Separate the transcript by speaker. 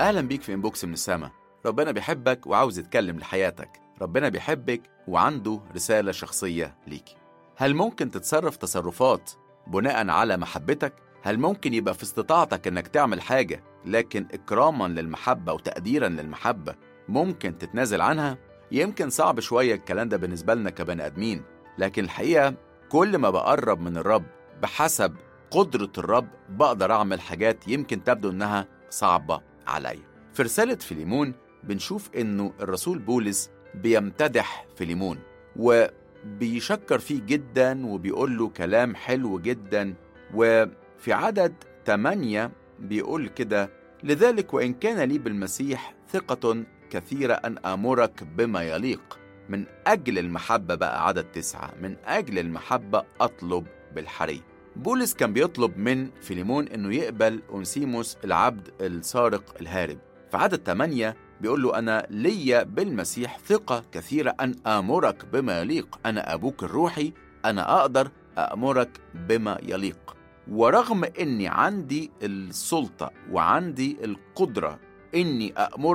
Speaker 1: أهلا بيك في إنبوكس من السما ربنا بيحبك وعاوز يتكلم لحياتك ربنا بيحبك وعنده رسالة شخصية ليك هل ممكن تتصرف تصرفات بناء على محبتك؟ هل ممكن يبقى في استطاعتك إنك تعمل حاجة لكن إكراما للمحبة وتقديرا للمحبة ممكن تتنازل عنها؟ يمكن صعب شوية الكلام ده بالنسبة لنا كبني آدمين لكن الحقيقة كل ما بقرب من الرب بحسب قدرة الرب بقدر أعمل حاجات يمكن تبدو إنها صعبة عليا في رسالة فيليمون بنشوف إنه الرسول بولس بيمتدح فيليمون وبيشكر فيه جدا وبيقول له كلام حلو جدا وفي عدد 8 بيقول كده لذلك وإن كان لي بالمسيح ثقة كثيرة أن آمرك بما يليق من أجل المحبة بقى عدد تسعة من أجل المحبة أطلب بالحري بولس كان بيطلب من فيليمون أنه يقبل أنسيموس العبد السارق الهارب في عدد 8 بيقول له أنا ليا بالمسيح ثقة كثيرة أن آمرك بما يليق أنا أبوك الروحي أنا أقدر أأمرك بما يليق ورغم أني عندي السلطة وعندي القدرة إني أأمر